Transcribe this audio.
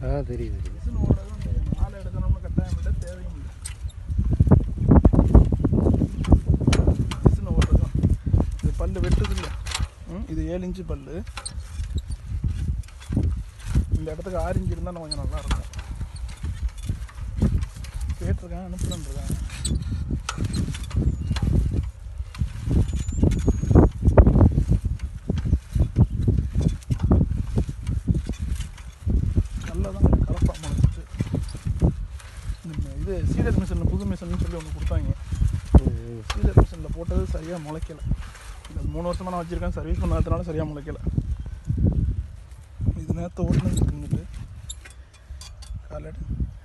ஆ தெரியுது தெரியுது மிஷின் ஓடுறது அந்த ஆள் எடுக்கணும்னு கட்டாயம் இல்லை தேவையும் இல்லை மிஷின் ஓடுறது இது பல்லு வெட்டுது இல்லை ம், இது ஏழு இன்ச்சு பல்லு இந்த இடத்துக்கு ஆறு இன்ச்சு இருந்தால் கொஞ்சம் நல்லா இருக்கும் கேட்டிருக்கேன் அனுப்புறேன்ருக்காங்க நல்லா தான் கலப்பா முளைச்சிட்டு இந்த இது சீடர் மிஷினில் புது மிஷின்னு சொல்லி ஒன்று கொடுத்தாங்க ம், சீடர் மிஷினில் போட்டது சரியாக முளைக்கல இந்த மூணு வருஷமாக நான் வச்சுருக்கேன் சர்வீஸ் பண்ணாததுனால சரியாக முளைக்கல இது நேரத்தை ஓட்டுனது இருந்துட்டு காலடி